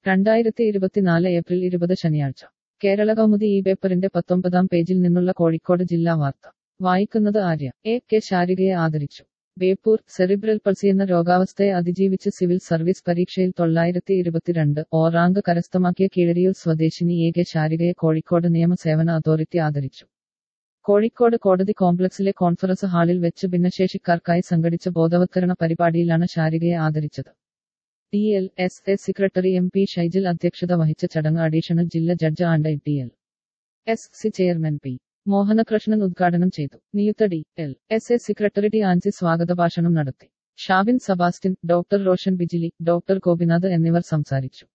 രണ്ടായിരത്തി ഇരുപത്തിനാല് ഏപ്രിൽ ഇരുപത് ശനിയാഴ്ച കേരള കൗമുദി ഈ പേപ്പറിന്റെ പത്തൊമ്പതാം പേജിൽ നിന്നുള്ള കോഴിക്കോട് ജില്ലാ വാർത്ത വായിക്കുന്നത് ആര്യ എ കെ ശാരികയെ ആദരിച്ചു ബേപ്പൂർ സെറിബ്രൽ പൾസി എന്ന രോഗാവസ്ഥയെ അതിജീവിച്ച് സിവിൽ സർവീസ് പരീക്ഷയിൽ തൊള്ളായിരത്തി ഇരുപത്തിരണ്ട് ഓ റാങ്ക് കരസ്ഥമാക്കിയ കീഴരിയൂർ സ്വദേശിനി എ കെ ശാരികയെ കോഴിക്കോട് നിയമസേവന അതോറിറ്റി ആദരിച്ചു കോഴിക്കോട് കോടതി കോംപ്ലക്സിലെ കോൺഫറൻസ് ഹാളിൽ വെച്ച് ഭിന്നശേഷിക്കാർക്കായി സംഘടിച്ച ബോധവത്കരണ പരിപാടിയിലാണ് ശാരികയെ ആദരിച്ചത് T L S A secretary M P Shaijil അധ്യക്ഷത വഹിച്ച ചടങ്ങ് അഡീഷണൽ ജില്ലാ judge and T L S C chairman P Mohanakrishnan ഉദ്ഘാടനം ചെയ്തു നിയുക്ത D L S A secretary T Ancy സ്വാഗത ഭാഷണം നടത്തി ഷാബിൻ സബാസ്റ്റിൻ ഡോക്ടർ റോഷൻ ബിജിലി ഡോക്ടർ ഗോപിനാഥ് എന്നിവർ സംസാരിച്ചു